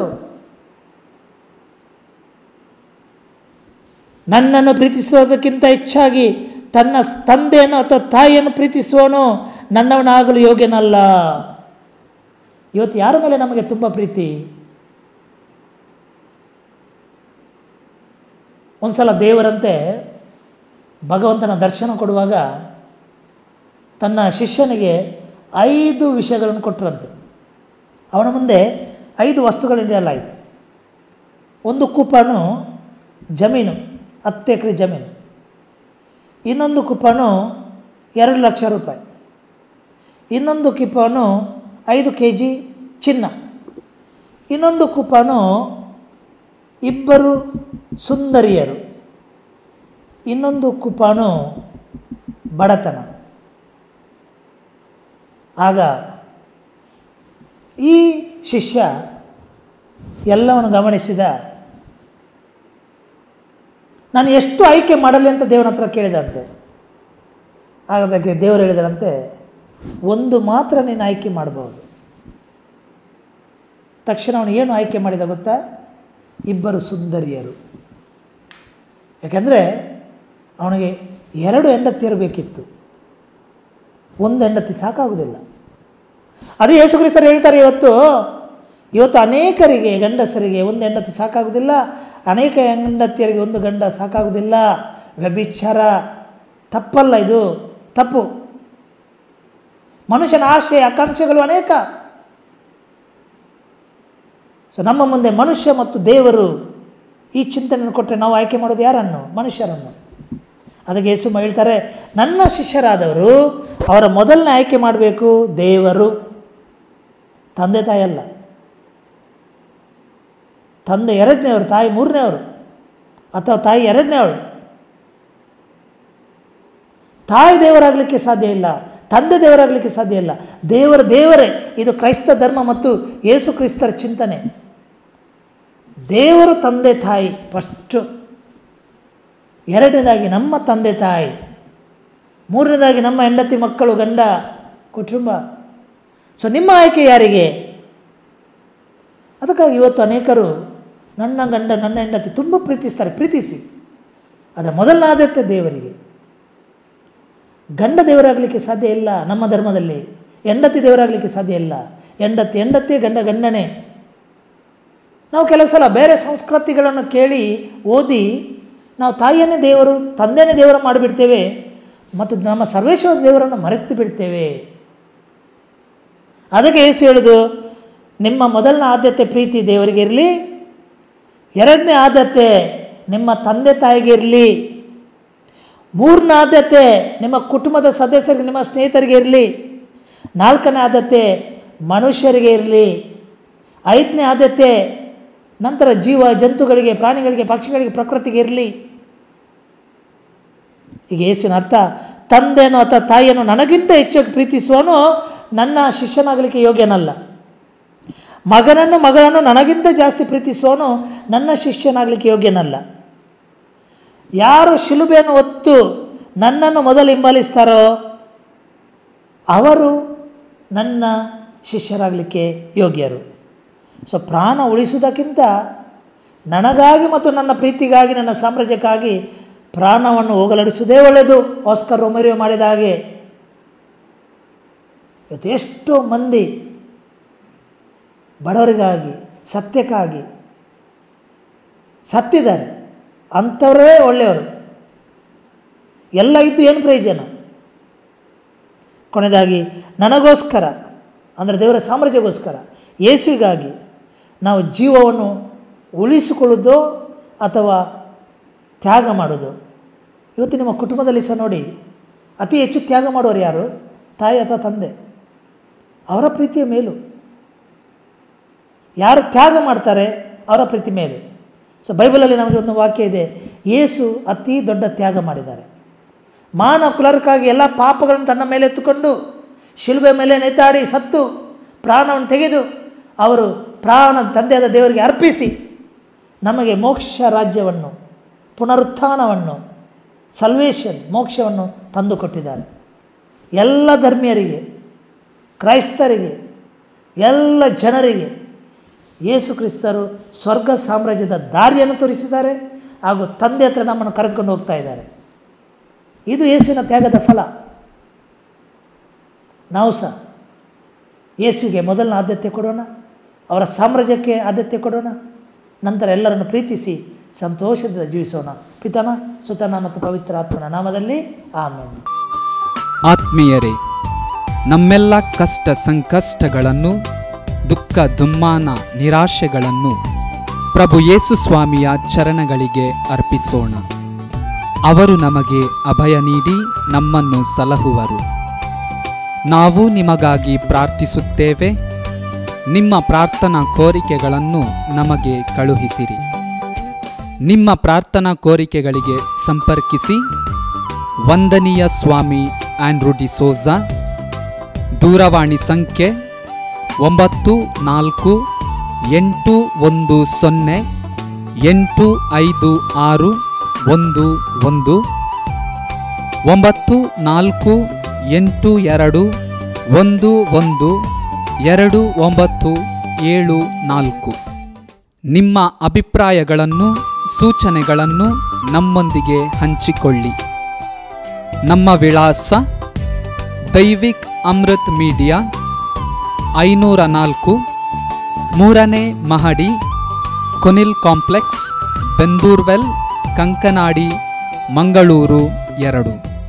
ನನ್ನನ್ನು ಪ್ರೀತಿಸುವುದಕ್ಕಿಂತ ಹೆಚ್ಚಾಗಿ ತನ್ನ ತಂದೆಯನ್ನು ಅಥವಾ ತಾಯಿಯನ್ನು ಪ್ರೀತಿಸುವವನು ನನ್ನವನಾಗಲು ಯೋಗ್ಯನಲ್ಲ ಇವತ್ತು ಯಾರ ಮೇಲೆ ನಮಗೆ ತುಂಬ ಪ್ರೀತಿ ಒಂದು ಸಲ ದೇವರಂತೆ ಭಗವಂತನ ದರ್ಶನ ಕೊಡುವಾಗ ತನ್ನ ಶಿಷ್ಯನಿಗೆ ಐದು ವಿಷಯಗಳನ್ನು ಕೊಟ್ಟರಂತೆ ಅವನ ಮುಂದೆ ಐದು ವಸ್ತುಗಳಿಡಲಾಯಿತು ಒಂದು ಕೂಪನು ಜಮೀನು ಹತ್ತು ಎಕರೆ ಜಮೀನು ಇನ್ನೊಂದು ಕೂಪನು ಎರಡು ಲಕ್ಷ ರೂಪಾಯಿ ಇನ್ನೊಂದು ಕೂಪನು ಐದು ಕೆ ಜಿ ಚಿನ್ನ ಇನ್ನೊಂದು ಕೂಪನು ಇಬ್ಬರು ಸುಂದರಿಯರು ಇನ್ನೊಂದು ಕೂಪನು ಬಡತನ ಆಗ ಈ ಶಿಷ್ಯ ಎಲ್ಲವನ್ನು ಗಮನಿಸಿದ ನಾನು ಎಷ್ಟು ಆಯ್ಕೆ ಮಾಡಲಿ ಅಂತ ದೇವನ ಹತ್ರ ಕೇಳಿದಂತೆ ಆಗ ಅದಕ್ಕೆ ದೇವರು ಹೇಳಿದರಂತೆ ಒಂದು ಮಾತ್ರ ನೀನು ಆಯ್ಕೆ ಮಾಡಬಹುದು ತಕ್ಷಣ ಅವನು ಏನು ಆಯ್ಕೆ ಮಾಡಿದ ಗೊತ್ತಾ ಇಬ್ಬರು ಸುಂದರಿಯರು ಯಾಕೆಂದರೆ ಅವನಿಗೆ ಎರಡು ಹೆಂಡತಿಯರು ಬೇಕಿತ್ತು ಒಂದು ಹೆಂಡತಿ ಸಾಕಾಗುವುದಿಲ್ಲ ಅದು ಯೇಸು ಕ್ರಿಸ್ತರು ಹೇಳ್ತಾರೆ ಇವತ್ತು ಇವತ್ತು ಅನೇಕರಿಗೆ ಗಂಡಸರಿಗೆ ಒಂದು ಹೆಂಡತಿ ಸಾಕಾಗುವುದಿಲ್ಲ ಅನೇಕ ಹೆಂಡತಿಯರಿಗೆ ಒಂದು ಗಂಡ ಸಾಕಾಗುವುದಿಲ್ಲ ವ್ಯಭಿಚಾರ ತಪ್ಪಲ್ಲ ಇದು ತಪ್ಪು ಮನುಷ್ಯನ ಆಶೆ ಆಕಾಂಕ್ಷೆಗಳು ಅನೇಕ ಸೊ ನಮ್ಮ ಮುಂದೆ ಮನುಷ್ಯ ಮತ್ತು ದೇವರು ಈ ಚಿಂತನೆಯನ್ನು ಕೊಟ್ಟರೆ ನಾವು ಆಯ್ಕೆ ಮಾಡೋದು ಯಾರನ್ನು ಮನುಷ್ಯರನ್ನು ಅದಕ್ಕೆ ಯೇಸು ಹೇಳ್ತಾರೆ ನನ್ನ ಶಿಷ್ಯರಾದವರು ಅವರ ಮೊದಲನೇ ಆಯ್ಕೆ ಮಾಡಬೇಕು ದೇವರು ತಂದೆ ತಾಯಿ ಅಲ್ಲ ತಂದೆ ಎರಡನೇವರು ತಾಯಿ ಮೂರನೇವರು ಅಥವಾ ತಾಯಿ ಎರಡನೇವಳು ತಾಯಿ ದೇವರಾಗಲಿಕ್ಕೆ ಸಾಧ್ಯ ಇಲ್ಲ ತಂದೆ ದೇವರಾಗಲಿಕ್ಕೆ ಸಾಧ್ಯ ಇಲ್ಲ ದೇವರ ದೇವರೇ ಇದು ಕ್ರೈಸ್ತ ಧರ್ಮ ಮತ್ತು ಯೇಸು ಕ್ರಿಸ್ತರ ಚಿಂತನೆ ದೇವರು ತಂದೆ ತಾಯಿ ಫಸ್ಟು ಎರಡನೇದಾಗಿ ನಮ್ಮ ತಂದೆ ತಾಯಿ ಮೂರನೇದಾಗಿ ನಮ್ಮ ಹೆಂಡತಿ ಮಕ್ಕಳು ಗಂಡ ಕುಟುಂಬ ಸೊ ನಿಮ್ಮ ಆಯ್ಕೆ ಯಾರಿಗೆ ಅದಕ್ಕಾಗಿ ಇವತ್ತು ಅನೇಕರು ನನ್ನ ಗಂಡ ನನ್ನ ಹೆಂಡತಿ ತುಂಬ ಪ್ರೀತಿಸ್ತಾರೆ ಪ್ರೀತಿಸಿ ಅದರ ಮೊದಲ ಆದ್ಯತೆ ದೇವರಿಗೆ ಗಂಡ ದೇವರಾಗಲಿಕ್ಕೆ ಸಾಧ್ಯ ಇಲ್ಲ ನಮ್ಮ ಧರ್ಮದಲ್ಲಿ ಹೆಂಡತಿ ದೇವರಾಗಲಿಕ್ಕೆ ಸಾಧ್ಯ ಇಲ್ಲ ಹೆಂಡತಿ ಹೆಂಡತಿ ಗಂಡ ಗಂಡನೇ ನಾವು ಕೆಲವು ಸಲ ಬೇರೆ ಸಂಸ್ಕೃತಿಗಳನ್ನು ಕೇಳಿ ಓದಿ ನಾವು ತಾಯಿಯನ್ನೇ ದೇವರು ತಂದೆಯೇ ದೇವರು ಮಾಡಿಬಿಡ್ತೇವೆ ಮತ್ತು ನಮ್ಮ ಸರ್ವೇಶ್ವರ ದೇವರನ್ನು ಮರೆತು ಬಿಡ್ತೇವೆ ಅದಕ್ಕೆ ಏಸು ಹೇಳುದು ನಿಮ್ಮ ಮೊದಲನೇ ಆದ್ಯತೆ ಪ್ರೀತಿ ದೇವರಿಗೆ ಇರಲಿ ಎರಡನೇ ಆದ್ಯತೆ ನಿಮ್ಮ ತಂದೆ ತಾಯಿಗೆ ಇರಲಿ ಮೂರನೇ ಆದ್ಯತೆ ನಿಮ್ಮ ಕುಟುಂಬದ ಸದಸ್ಯರಿಗೆ ನಿಮ್ಮ ಸ್ನೇಹಿತರಿಗೆ ಇರಲಿ ನಾಲ್ಕನೇ ಆದ್ಯತೆ ಮನುಷ್ಯರಿಗೆ ಇರಲಿ ಐದನೇ ಆದ್ಯತೆ ನಂತರ ಜೀವ ಜಂತುಗಳಿಗೆ ಪ್ರಾಣಿಗಳಿಗೆ ಪಕ್ಷಿಗಳಿಗೆ ಪ್ರಕೃತಿಗೆ ಇರಲಿ ಈಗ ಯೇಸುವಿನ ಅರ್ಥ ತಂದೆನೋ ಅಥವಾ ತಾಯಿಯನ್ನು ನನಗಿಂತ ಹೆಚ್ಚಾಗಿ ಪ್ರೀತಿಸುವನು ನನ್ನ ಶಿಷ್ಯನಾಗಲಿಕ್ಕೆ ಯೋಗ್ಯನಲ್ಲ ಮಗನನ್ನು ಮಗಳನ್ನು ನನಗಿಂತ ಜಾಸ್ತಿ ಪ್ರೀತಿಸುವನು ನನ್ನ ಶಿಷ್ಯನಾಗಲಿಕ್ಕೆ ಯೋಗ್ಯನಲ್ಲ ಯಾರು ಶಿಲುಬೆಯನ್ನು ಹೊತ್ತು ನನ್ನನ್ನು ಮೊದಲು ಹಿಂಬಾಲಿಸ್ತಾರೋ ಅವರು ನನ್ನ ಶಿಷ್ಯರಾಗಲಿಕ್ಕೆ ಯೋಗ್ಯರು ಸೊ ಪ್ರಾಣ ಉಳಿಸುವುದಕ್ಕಿಂತ ನನಗಾಗಿ ಮತ್ತು ನನ್ನ ಪ್ರೀತಿಗಾಗಿ ನನ್ನ ಸಾಮ್ರಾಜ್ಯಕ್ಕಾಗಿ ಪ್ರಾಣವನ್ನು ಹೋಗಲಾಡಿಸುವುದೇ ಒಳ್ಳೆಯದು ಆಸ್ಕರ್ ರೊಮೆರಿಯೋ ಮಾಡಿದ ಹಾಗೆ ಇವತ್ತು ಎಷ್ಟೋ ಮಂದಿ ಬಡವರಿಗಾಗಿ ಸತ್ಯಕ್ಕಾಗಿ ಸತ್ತಿದ್ದಾರೆ ಅಂಥವರೇ ಒಳ್ಳೆಯವರು ಎಲ್ಲ ಇದ್ದು ಏನು ಪ್ರಯೋಜನ ಕೊನೆಯದಾಗಿ ನನಗೋಸ್ಕರ ಅಂದರೆ ದೇವರ ಸಾಮ್ರಾಜ್ಯಕ್ಕೋಸ್ಕರ ಯೇಸುವಿಗಾಗಿ ನಾವು ಜೀವವನ್ನು ಉಳಿಸಿಕೊಳ್ಳೋದು ಅಥವಾ ತ್ಯಾಗ ಮಾಡೋದು ಇವತ್ತು ನಿಮ್ಮ ಕುಟುಂಬದಲ್ಲಿ ಸಹ ನೋಡಿ ಅತಿ ಹೆಚ್ಚು ತ್ಯಾಗ ಮಾಡೋರು ಯಾರು ತಾಯಿ ಅಥವಾ ತಂದೆ ಅವರ ಪ್ರೀತಿಯ ಮೇಲು ಯಾರು ತ್ಯಾಗ ಮಾಡ್ತಾರೆ ಅವರ ಪ್ರೀತಿ ಮೇಲು ಸೊ ಬೈಬಲಲ್ಲಿ ನಮಗೆ ಒಂದು ವಾಕ್ಯ ಇದೆ ಯೇಸು ಅತಿ ದೊಡ್ಡ ತ್ಯಾಗ ಮಾಡಿದ್ದಾರೆ ಮಾನವ ಕುಲರ್ಕಾಗಿ ಎಲ್ಲ ಪಾಪಗಳನ್ನು ತನ್ನ ಮೇಲೆ ಎತ್ತುಕೊಂಡು ಶಿಲುಬೆ ಮೇಲೆ ನೇತಾಡಿ ಸತ್ತು ಪ್ರಾಣವನ್ನು ತೆಗೆದು ಅವರು ಪ್ರಾಣ ತಂದೆಯಾದ ದೇವರಿಗೆ ಅರ್ಪಿಸಿ ನಮಗೆ ಮೋಕ್ಷ ರಾಜ್ಯವನ್ನು ಪುನರುತ್ಥಾನವನ್ನು ಸಲ್ವೇಷನ್ ಮೋಕ್ಷವನ್ನು ತಂದುಕೊಟ್ಟಿದ್ದಾರೆ ಎಲ್ಲ ಧರ್ಮೀಯರಿಗೆ ಕ್ರೈಸ್ತರಿಗೆ ಎಲ್ಲ ಜನರಿಗೆ ಯೇಸು ಕ್ರಿಸ್ತರು ಸ್ವರ್ಗ ಸಾಮ್ರಾಜ್ಯದ ದಾರಿಯನ್ನು ತೋರಿಸಿದ್ದಾರೆ ಹಾಗೂ ತಂದೆ ಹತ್ರ ನಮ್ಮನ್ನು ಕರೆದುಕೊಂಡು ಹೋಗ್ತಾ ಇದ್ದಾರೆ ಇದು ಯೇಸುವಿನ ತ್ಯಾಗದ ಫಲ ನಾವು ಸಹ ಯೇಸುವಿಗೆ ಮೊದಲನ ಆದ್ಯತೆ ಕೊಡೋಣ ಅವರ ಸಾಮ್ರಾಜ್ಯಕ್ಕೆ ಆದ್ಯತೆ ಕೊಡೋಣ ನಂತರ ಎಲ್ಲರನ್ನು ಪ್ರೀತಿಸಿ ಸಂತೋಷದಿಂದ ಜೀವಿಸೋಣ ಪಿತನ ಸುತನ ಮತ್ತು ಪವಿತ್ರ ಆತ್ಮನ ನಾಮದಲ್ಲಿ ಆಮೇಲೆ ಆತ್ಮೀಯರೇ ನಮ್ಮೆಲ್ಲ ಕಷ್ಟ ಸಂಕಷ್ಟಗಳನ್ನು ದುಃಖ ದುಮ್ಮಾನ ನಿರಾಶೆಗಳನ್ನು ಪ್ರಭು ಯೇಸು ಸ್ವಾಮಿಯ ಚರಣಗಳಿಗೆ ಅರ್ಪಿಸೋಣ ಅವರು ನಮಗೆ ಅಭಯ ನೀಡಿ ನಮ್ಮನ್ನು ಸಲಹುವರು ನಾವು ನಿಮಗಾಗಿ ಪ್ರಾರ್ಥಿಸುತ್ತೇವೆ ನಿಮ್ಮ ಪ್ರಾರ್ಥನಾ ಕೋರಿಕೆಗಳನ್ನು ನಮಗೆ ಕಳುಹಿಸಿರಿ ನಿಮ್ಮ ಪ್ರಾರ್ಥನಾ ಕೋರಿಕೆಗಳಿಗೆ ಸಂಪರ್ಕಿಸಿ ವಂದನೀಯ ಸ್ವಾಮಿ ಆಂಡ್ರೂ ಡಿಸೋಜಾ ದೂರವಾಣಿ ಸಂಖ್ಯೆ ಒಂಬತ್ತು ನಾಲ್ಕು ಎಂಟು ಒಂದು ಸೊನ್ನೆ ಎಂಟು ಐದು ಆರು ಒಂದು ಒಂದು ಒಂಬತ್ತು ನಾಲ್ಕು ಎಂಟು ಎರಡು ಒಂದು ಒಂದು ಎರಡು ಒಂಬತ್ತು ಏಳು ನಾಲ್ಕು ನಿಮ್ಮ ಅಭಿಪ್ರಾಯಗಳನ್ನು ಸೂಚನೆಗಳನ್ನು ನಮ್ಮೊಂದಿಗೆ ಹಂಚಿಕೊಳ್ಳಿ ನಮ್ಮ ವಿಳಾಸ ದೈವಿಕ್ ಅಮೃತ್ ಮೀಡಿಯಾ ಐನೂರ ನಾಲ್ಕು ಮೂರನೇ ಮಹಡಿ ಕೊನಿಲ್ ಕಾಂಪ್ಲೆಕ್ಸ್ ಬೆಂದೂರ್ವೆಲ್ ಕಂಕನಾಡಿ ಮಂಗಳೂರು ಎರಡು